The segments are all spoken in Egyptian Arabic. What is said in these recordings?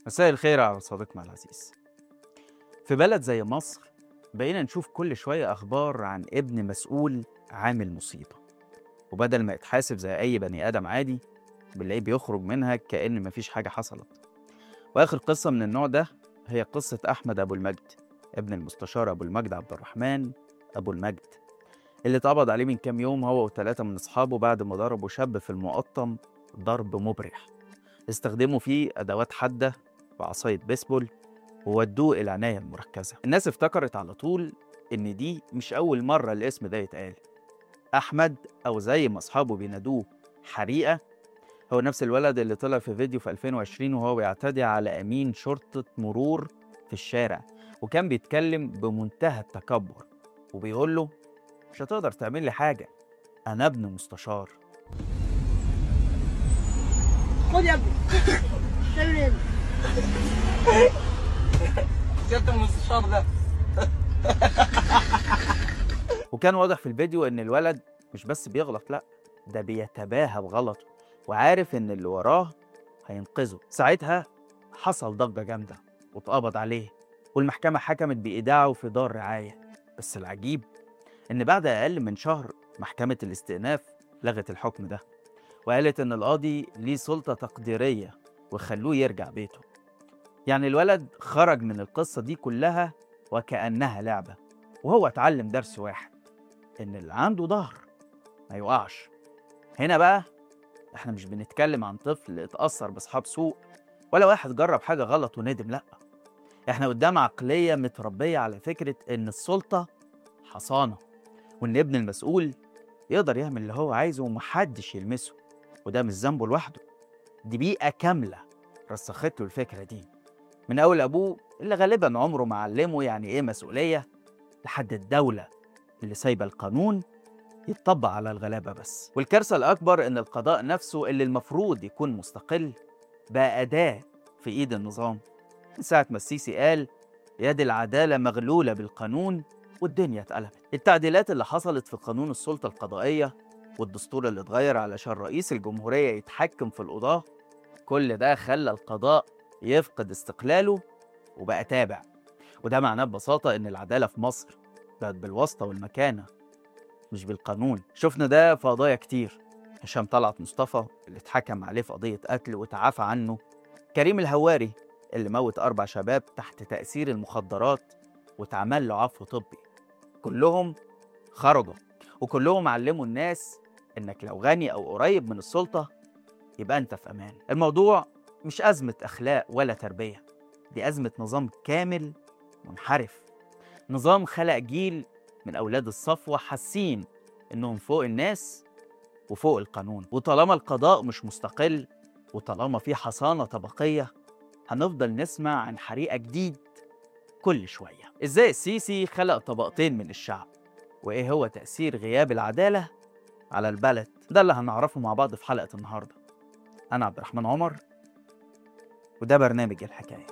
مساء الخير على صديقنا العزيز في بلد زي مصر بقينا نشوف كل شوية أخبار عن ابن مسؤول عامل مصيبة وبدل ما يتحاسب زي أي بني آدم عادي بنلاقيه بيخرج منها كأن مفيش حاجة حصلت وآخر قصة من النوع ده هي قصة أحمد أبو المجد ابن المستشار أبو المجد عبد الرحمن أبو المجد اللي اتقبض عليه من كام يوم هو وثلاثة من أصحابه بعد ما ضربوا شاب في المقطم ضرب مبرح استخدموا فيه أدوات حادة وعصاية بيسبول وودوه العناية المركزة الناس افتكرت على طول إن دي مش أول مرة الاسم ده يتقال أحمد أو زي ما أصحابه بينادوه حريقة هو نفس الولد اللي طلع في فيديو في 2020 وهو بيعتدي على أمين شرطة مرور في الشارع وكان بيتكلم بمنتهى التكبر وبيقول له مش هتقدر تعمل لي حاجة أنا ابن مستشار خد يا ابني تعمل ايه؟ سيادة المستشار ده وكان واضح في الفيديو ان الولد مش بس بيغلط لا ده بيتباهى بغلطه وعارف ان اللي وراه هينقذه ساعتها حصل ضجة جامدة واتقبض عليه والمحكمة حكمت بإيداعه في دار رعاية بس العجيب إن بعد أقل من شهر محكمة الاستئناف لغت الحكم ده وقالت إن القاضي ليه سلطة تقديرية وخلوه يرجع بيته يعني الولد خرج من القصة دي كلها وكأنها لعبة وهو اتعلم درس واحد إن اللي عنده ظهر ما يقعش هنا بقى احنا مش بنتكلم عن طفل اتأثر بأصحاب سوء ولا واحد جرب حاجة غلط وندم لأ احنا قدام عقلية متربية على فكرة إن السلطة حصانة وإن ابن المسؤول يقدر يعمل اللي هو عايزه ومحدش يلمسه وده مش ذنبه لوحده دي بيئة كاملة رسخت له الفكرة دي من أول أبوه اللي غالبا عمره ما علمه يعني إيه مسؤولية لحد الدولة اللي سايبة القانون يتطبق على الغلابة بس والكارثة الأكبر إن القضاء نفسه اللي المفروض يكون مستقل بقى أداة في إيد النظام من ساعة ما السيسي قال يد العدالة مغلولة بالقانون والدنيا اتقلبت التعديلات اللي حصلت في قانون السلطة القضائية والدستور اللي اتغير علشان رئيس الجمهورية يتحكم في القضاة كل ده خلى القضاء يفقد استقلاله وبقى تابع وده معناه ببساطة إن العدالة في مصر بقت بالواسطة والمكانة مش بالقانون شفنا ده في قضايا كتير هشام طلعت مصطفى اللي اتحكم عليه في قضية قتل وتعافى عنه كريم الهواري اللي موت أربع شباب تحت تأثير المخدرات واتعمل له عفو طبي كلهم خرجوا وكلهم علموا الناس إنك لو غني أو قريب من السلطة يبقى أنت في أمان الموضوع مش أزمة أخلاق ولا تربية دي أزمة نظام كامل منحرف نظام خلق جيل من أولاد الصفوة حاسين إنهم فوق الناس وفوق القانون وطالما القضاء مش مستقل وطالما في حصانة طبقية هنفضل نسمع عن حريقة جديد كل شوية إزاي السيسي خلق طبقتين من الشعب وإيه هو تأثير غياب العدالة على البلد ده اللي هنعرفه مع بعض في حلقة النهاردة أنا عبد الرحمن عمر وده برنامج الحكاية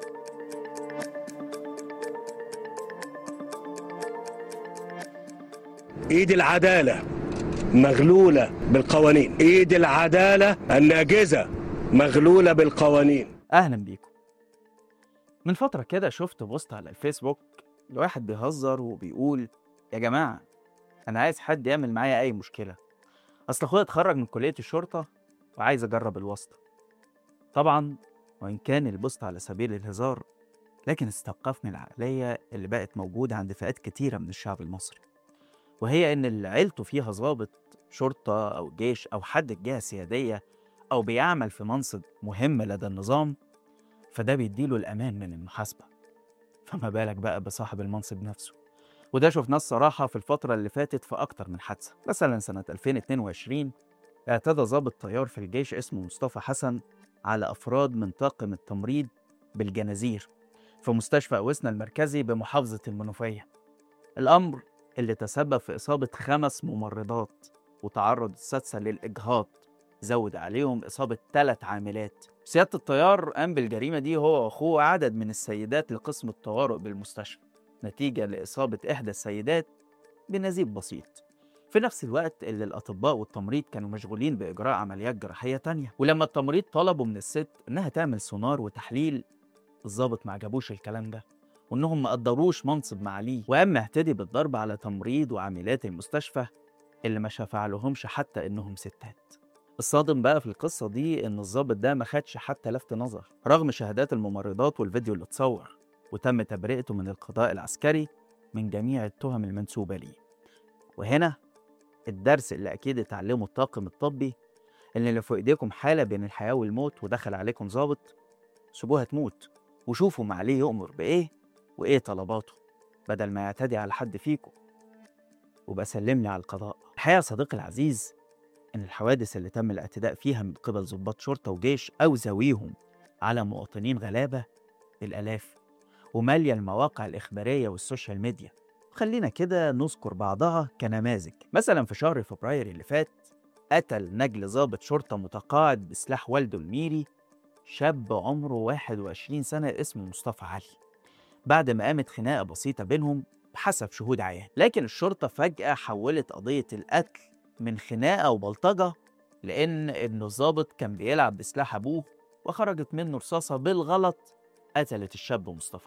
ايد العداله مغلوله بالقوانين ايد العداله الناجزه مغلوله بالقوانين أهلا بيكم من فترة كده شفت بوست على الفيسبوك لواحد بيهزر وبيقول يا جماعة أنا عايز حد يعمل معايا أي مشكلة أصل أخويا اتخرج من كلية الشرطة وعايز أجرب الواسطة طبعا وإن كان البوست على سبيل الهزار لكن استوقفني العقلية اللي بقت موجودة عند فئات كتيرة من الشعب المصري وهي إن اللي عيلته فيها ضابط شرطة أو جيش أو حد الجهة سيادية أو بيعمل في منصب مهم لدى النظام فده بيديله الأمان من المحاسبة فما بالك بقى بصاحب المنصب نفسه وده شفناه الصراحة في الفترة اللي فاتت في أكتر من حادثة مثلا سنة 2022 اعتدى ضابط طيار في الجيش اسمه مصطفى حسن على أفراد من طاقم التمريض بالجنازير في مستشفى أوسنا المركزي بمحافظة المنوفية الأمر اللي تسبب في إصابة خمس ممرضات وتعرض السادسة للإجهاض زود عليهم إصابة ثلاث عاملات سيادة الطيار قام بالجريمة دي هو وأخوه وعدد من السيدات لقسم الطوارئ بالمستشفى نتيجة لإصابة إحدى السيدات بنزيف بسيط في نفس الوقت اللي الأطباء والتمريض كانوا مشغولين بإجراء عمليات جراحية تانية ولما التمريض طلبوا من الست إنها تعمل سونار وتحليل الضابط ما عجبوش الكلام ده وإنهم ما قدروش منصب معاليه وقام اهتدي بالضرب على تمريض وعاملات المستشفى اللي ما شفع لهمش حتى إنهم ستات الصادم بقى في القصة دي إن الضابط ده ما خدش حتى لفت نظر رغم شهادات الممرضات والفيديو اللي اتصور وتم تبرئته من القضاء العسكري من جميع التهم المنسوبة ليه وهنا الدرس اللي أكيد اتعلمه الطاقم الطبي إن اللي في إيديكم حالة بين الحياة والموت ودخل عليكم ظابط سيبوها تموت وشوفوا معاليه يؤمر بإيه وإيه طلباته بدل ما يعتدي على حد فيكم وبسلم لي على القضاء الحقيقة يا صديقي العزيز إن الحوادث اللي تم الاعتداء فيها من قبل ضباط شرطة وجيش أو ذويهم على مواطنين غلابة بالآلاف ومالية المواقع الإخبارية والسوشيال ميديا خلينا كده نذكر بعضها كنماذج مثلا في شهر فبراير اللي فات قتل نجل ضابط شرطة متقاعد بسلاح والده الميري شاب عمره 21 سنة اسمه مصطفى علي بعد ما قامت خناقة بسيطة بينهم بحسب شهود عيان لكن الشرطة فجأة حولت قضية القتل من خناقة وبلطجة لأن ابن الضابط كان بيلعب بسلاح أبوه وخرجت منه رصاصة بالغلط قتلت الشاب مصطفى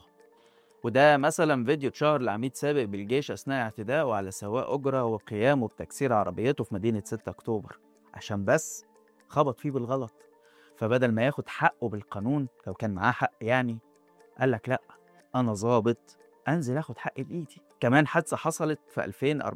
وده مثلا فيديو اتشهر لعميد سابق بالجيش أثناء اعتدائه على سواق أجرة وقيامه بتكسير عربيته في مدينة 6 أكتوبر عشان بس خبط فيه بالغلط فبدل ما ياخد حقه بالقانون لو كان معاه حق يعني قال لك لأ أنا ظابط أنزل آخد حقي بإيدي كمان حادثة حصلت في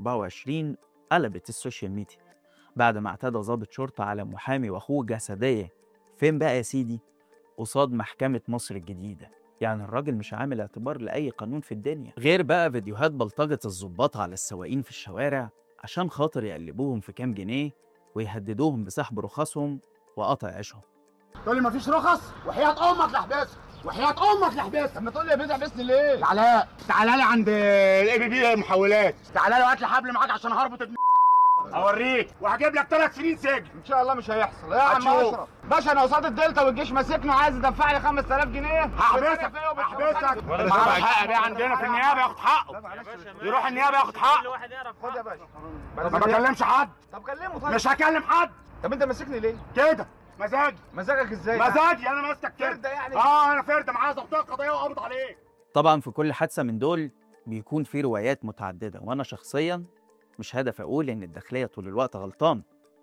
2024 قلبت السوشيال ميديا بعد ما اعتدى ضابط شرطة على محامي وأخوه جسديا فين بقى يا سيدي؟ قصاد محكمة مصر الجديدة يعني الراجل مش عامل اعتبار لأي قانون في الدنيا غير بقى فيديوهات بلطجة الضباط على السواقين في الشوارع عشان خاطر يقلبوهم في كام جنيه ويهددوهم بسحب رخصهم وقطع عيشهم تقول لي مفيش رخص وحياة امك لحبسك وحياة امك لحبسك طب ما تقول لي يا بيه احبسني ليه؟ تعالى تعالى لي عند الاي بي بي محولات تعالى لي وهات لي حبل معاك عشان هربط ابن اوريك وهجيب لك ثلاث سنين سجن ان شاء الله مش هيحصل يا عم اشرف باشا انا قصاد الدلتا والجيش ماسكني وعايز يدفع لي 5000 جنيه هحبسك هحبسك معاه حق بيه عندنا في النيابه ياخد حقه يروح النيابه ياخد حقه خد يا باشا ما بكلمش حد طب كلمه طيب مش هكلم حد طب انت ماسكني ليه؟ كده مزاجي مزاجك ازاي؟ مزاجي انا ماسكك كده فرده يعني اه انا فرده معايا ضبطيه قضيه وقبض عليك طبعا في كل حادثة من دول بيكون في روايات متعددة وأنا شخصيا مش هدف أقول إن الداخلية طول الوقت غلطان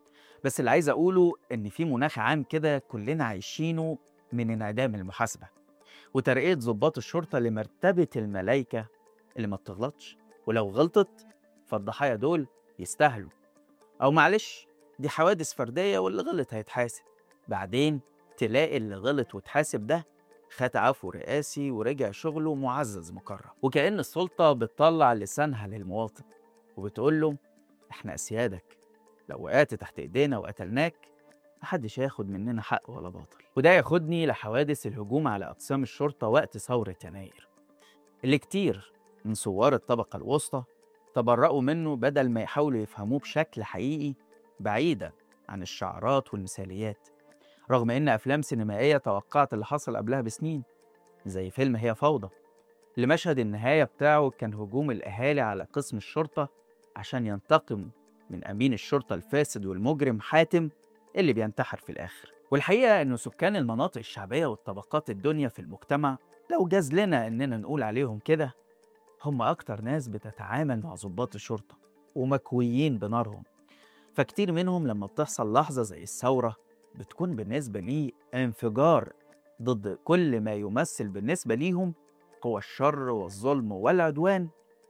بس اللي عايز أقوله إن في مناخ عام كده كلنا عايشينه من انعدام المحاسبة وترقية ضباط الشرطة لمرتبة الملايكة اللي ما بتغلطش ولو غلطت فالضحايا دول يستاهلوا أو معلش دي حوادث فردية واللي غلط هيتحاسب بعدين تلاقي اللي غلط واتحاسب ده خد عفو رئاسي ورجع شغله معزز مكرم وكأن السلطة بتطلع لسانها للمواطن وبتقول له احنا أسيادك لو وقعت تحت ايدينا وقتلناك محدش هياخد مننا حق ولا باطل وده ياخدني لحوادث الهجوم على أقسام الشرطة وقت ثورة يناير اللي كتير من ثوار الطبقة الوسطى تبرأوا منه بدل ما يحاولوا يفهموه بشكل حقيقي بعيدا عن الشعارات والمثاليات رغم إن أفلام سينمائية توقعت اللي حصل قبلها بسنين زي فيلم هي فوضى اللي مشهد النهاية بتاعه كان هجوم الأهالي على قسم الشرطة عشان ينتقموا من أمين الشرطة الفاسد والمجرم حاتم اللي بينتحر في الآخر والحقيقة إنه سكان المناطق الشعبية والطبقات الدنيا في المجتمع لو جاز لنا إننا نقول عليهم كده هم أكتر ناس بتتعامل مع ضباط الشرطة ومكويين بنارهم فكتير منهم لما بتحصل لحظة زي الثورة بتكون بالنسبة ليه انفجار ضد كل ما يمثل بالنسبة ليهم قوى الشر والظلم والعدوان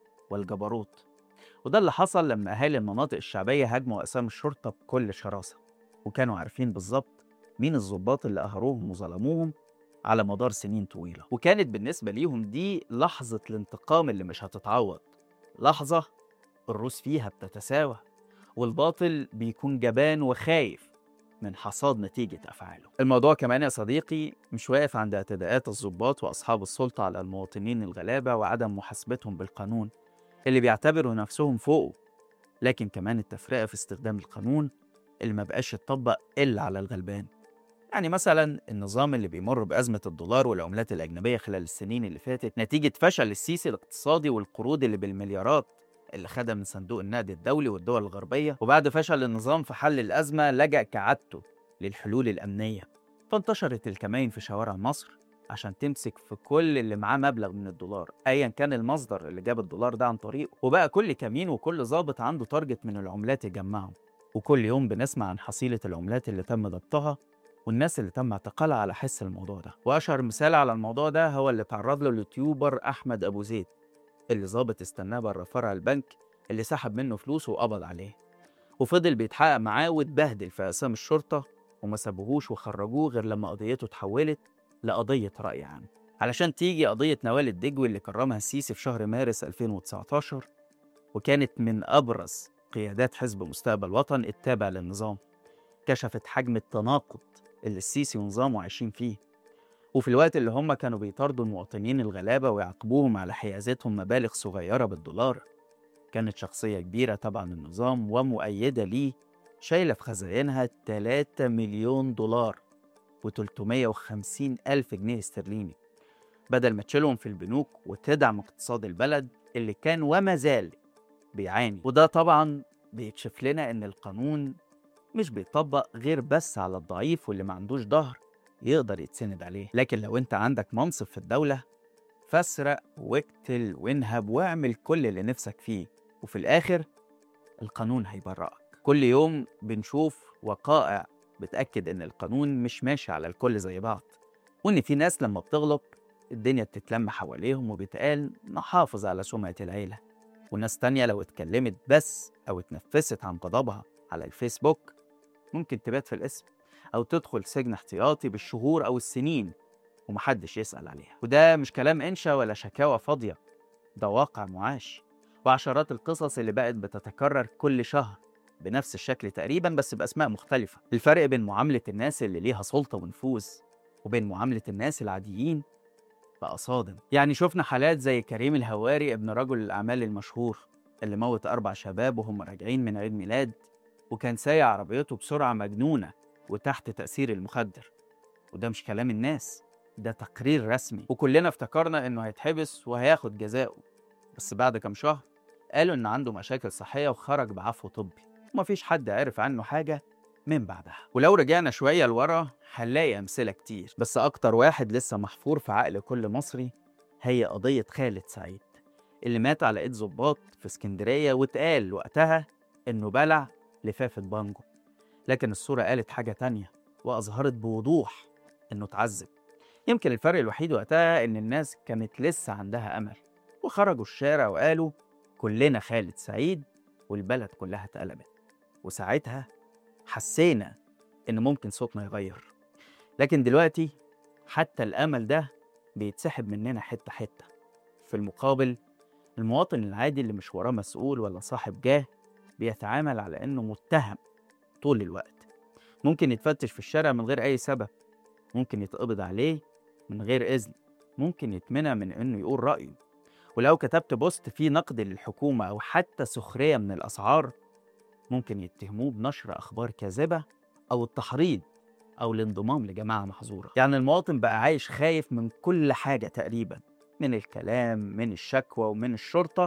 والجبروت وده اللي حصل لما أهالي المناطق الشعبية هاجموا أقسام الشرطة بكل شراسة وكانوا عارفين بالظبط مين الضباط اللي قهروهم وظلموهم على مدار سنين طويلة وكانت بالنسبة ليهم دي لحظة الانتقام اللي مش هتتعوض لحظة الروس فيها بتتساوى والباطل بيكون جبان وخايف من حصاد نتيجة أفعاله الموضوع كمان يا صديقي مش واقف عند اعتداءات الضباط وأصحاب السلطة على المواطنين الغلابة وعدم محاسبتهم بالقانون اللي بيعتبروا نفسهم فوقه لكن كمان التفرقة في استخدام القانون اللي ما بقاش يتطبق إلا على الغلبان يعني مثلا النظام اللي بيمر بأزمة الدولار والعملات الأجنبية خلال السنين اللي فاتت نتيجة فشل السيسي الاقتصادي والقروض اللي بالمليارات اللي خدها من صندوق النقد الدولي والدول الغربية وبعد فشل النظام في حل الأزمة لجأ كعادته للحلول الأمنية فانتشرت الكمائن في شوارع مصر عشان تمسك في كل اللي معاه مبلغ من الدولار ايا كان المصدر اللي جاب الدولار ده عن طريقه وبقى كل كمين وكل ضابط عنده تارجت من العملات يجمعهم وكل يوم بنسمع عن حصيلة العملات اللي تم ضبطها والناس اللي تم اعتقالها على حس الموضوع ده واشهر مثال على الموضوع ده هو اللي تعرض له اليوتيوبر احمد ابو زيد اللي ظابط استناه بره فرع البنك اللي سحب منه فلوس وقبض عليه وفضل بيتحقق معاه واتبهدل في اقسام الشرطه وما سابوهوش وخرجوه غير لما قضيته اتحولت لقضيه راي عام علشان تيجي قضيه نوال الدجوي اللي كرمها السيسي في شهر مارس 2019 وكانت من ابرز قيادات حزب مستقبل وطن التابع للنظام كشفت حجم التناقض اللي السيسي ونظامه عايشين فيه وفي الوقت اللي هم كانوا بيطاردوا المواطنين الغلابة ويعاقبوهم على حيازتهم مبالغ صغيرة بالدولار كانت شخصية كبيرة تبعا النظام ومؤيدة ليه شايلة في خزائنها 3 مليون دولار و350 ألف جنيه استرليني بدل ما تشيلهم في البنوك وتدعم اقتصاد البلد اللي كان وما زال بيعاني وده طبعا بيكشف لنا ان القانون مش بيطبق غير بس على الضعيف واللي ما عندوش ظهر يقدر يتسند عليه لكن لو انت عندك منصب في الدولة فاسرق واقتل وانهب واعمل كل اللي نفسك فيه وفي الآخر القانون هيبرئك كل يوم بنشوف وقائع بتأكد إن القانون مش ماشي على الكل زي بعض وإن في ناس لما بتغلط الدنيا بتتلم حواليهم وبيتقال نحافظ على سمعة العيلة وناس تانية لو اتكلمت بس أو اتنفست عن غضبها على الفيسبوك ممكن تبات في الاسم أو تدخل سجن احتياطي بالشهور أو السنين ومحدش يسأل عليها وده مش كلام إنشا ولا شكاوى فاضية ده واقع معاش وعشرات القصص اللي بقت بتتكرر كل شهر بنفس الشكل تقريبا بس بأسماء مختلفة الفرق بين معاملة الناس اللي ليها سلطة ونفوذ وبين معاملة الناس العاديين بقى صادم يعني شفنا حالات زي كريم الهواري ابن رجل الأعمال المشهور اللي موت أربع شباب وهم راجعين من عيد ميلاد وكان سايق عربيته بسرعة مجنونة وتحت تأثير المخدر وده مش كلام الناس ده تقرير رسمي وكلنا افتكرنا انه هيتحبس وهياخد جزاؤه بس بعد كام شهر قالوا ان عنده مشاكل صحية وخرج بعفو طبي ومفيش حد عرف عنه حاجة من بعدها ولو رجعنا شوية لورا هنلاقي أمثلة كتير بس أكتر واحد لسه محفور في عقل كل مصري هي قضية خالد سعيد اللي مات على إيد ظباط في اسكندرية واتقال وقتها إنه بلع لفافة بانجو لكن الصورة قالت حاجة تانية وأظهرت بوضوح إنه اتعذب يمكن الفرق الوحيد وقتها إن الناس كانت لسه عندها أمل وخرجوا الشارع وقالوا كلنا خالد سعيد والبلد كلها اتقلبت وساعتها حسينا إن ممكن صوتنا يغير لكن دلوقتي حتى الأمل ده بيتسحب مننا حتة حتة في المقابل المواطن العادي اللي مش وراه مسؤول ولا صاحب جاه بيتعامل على إنه متهم طول الوقت ممكن يتفتش في الشارع من غير أي سبب ممكن يتقبض عليه من غير إذن ممكن يتمنع من إنه يقول رأيه ولو كتبت بوست فيه نقد للحكومة أو حتى سخرية من الأسعار ممكن يتهموه بنشر أخبار كاذبة أو التحريض أو الانضمام لجماعة محظورة يعني المواطن بقى عايش خايف من كل حاجة تقريبا من الكلام من الشكوى ومن الشرطة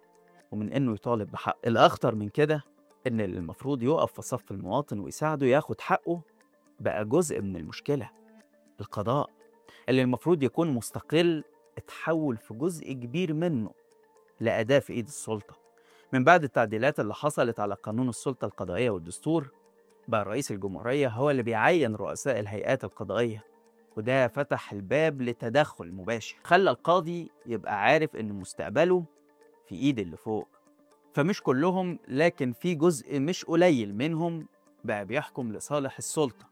ومن إنه يطالب بحق الأخطر من كده إن اللي المفروض يقف في صف المواطن ويساعده ياخد حقه بقى جزء من المشكلة القضاء اللي المفروض يكون مستقل اتحول في جزء كبير منه لأداة في إيد السلطة من بعد التعديلات اللي حصلت على قانون السلطة القضائية والدستور بقى رئيس الجمهورية هو اللي بيعين رؤساء الهيئات القضائية وده فتح الباب لتدخل مباشر خلى القاضي يبقى عارف إن مستقبله في إيد اللي فوق فمش كلهم لكن في جزء مش قليل منهم بقى بيحكم لصالح السلطة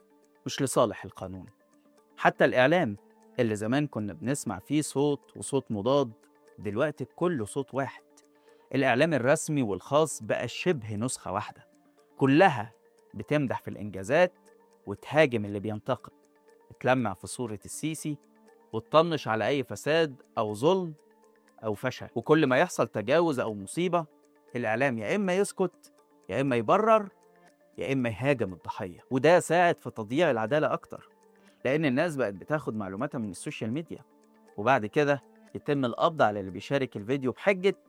مش لصالح القانون حتى الإعلام اللي زمان كنا بنسمع فيه صوت وصوت مضاد دلوقتي كله صوت واحد الإعلام الرسمي والخاص بقى شبه نسخة واحدة كلها بتمدح في الإنجازات وتهاجم اللي بينتقد تلمع في صورة السيسي وتطنش على أي فساد أو ظلم أو فشل وكل ما يحصل تجاوز أو مصيبة الإعلام يا إما يسكت يا إما يبرر يا إما يهاجم الضحية وده ساعد في تضييع العدالة أكتر لأن الناس بقت بتاخد معلوماتها من السوشيال ميديا وبعد كده يتم القبض على اللي بيشارك الفيديو بحجة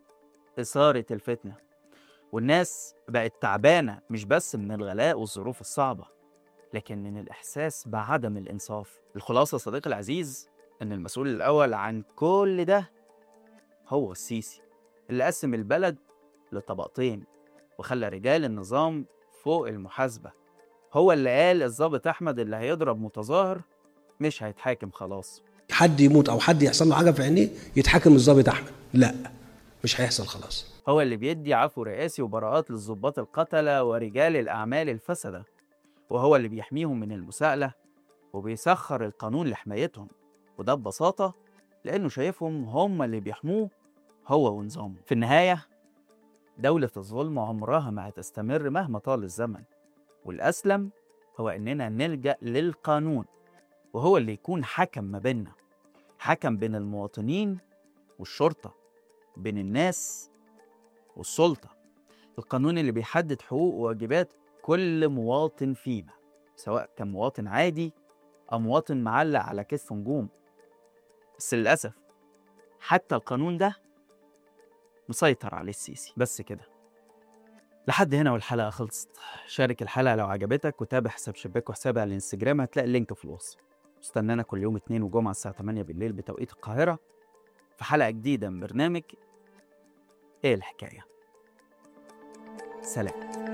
إثارة الفتنة والناس بقت تعبانة مش بس من الغلاء والظروف الصعبة لكن من الإحساس بعدم الإنصاف الخلاصة صديقي العزيز إن المسؤول الأول عن كل ده هو السيسي اللي قسم البلد لطبقتين وخلى رجال النظام فوق المحاسبة هو اللي قال الضابط أحمد اللي هيضرب متظاهر مش هيتحاكم خلاص حد يموت او حد يحصل له حاجه في عينيه يتحاكم الضابط احمد لا مش هيحصل خلاص هو اللي بيدي عفو رئاسي وبراءات للضباط القتلة ورجال الأعمال الفسدة وهو اللي بيحميهم من المساءلة وبيسخر القانون لحمايتهم وده ببساطة لأنه شايفهم هم اللي بيحموه هو ونظامه في النهاية دولة الظلم عمرها ما هتستمر مهما طال الزمن والأسلم هو إننا نلجأ للقانون وهو اللي يكون حكم ما بيننا حكم بين المواطنين والشرطة بين الناس والسلطة القانون اللي بيحدد حقوق وواجبات كل مواطن فينا سواء كان مواطن عادي أو مواطن معلق على كتف نجوم بس للأسف حتى القانون ده مسيطر عليه السيسي بس كده لحد هنا والحلقة خلصت شارك الحلقة لو عجبتك وتابع حساب شباك وحسابي على الانستجرام هتلاقي اللينك في الوصف استنانا كل يوم اتنين وجمعة الساعة 8 بالليل بتوقيت القاهرة في حلقة جديدة من برنامج ايه الحكاية سلام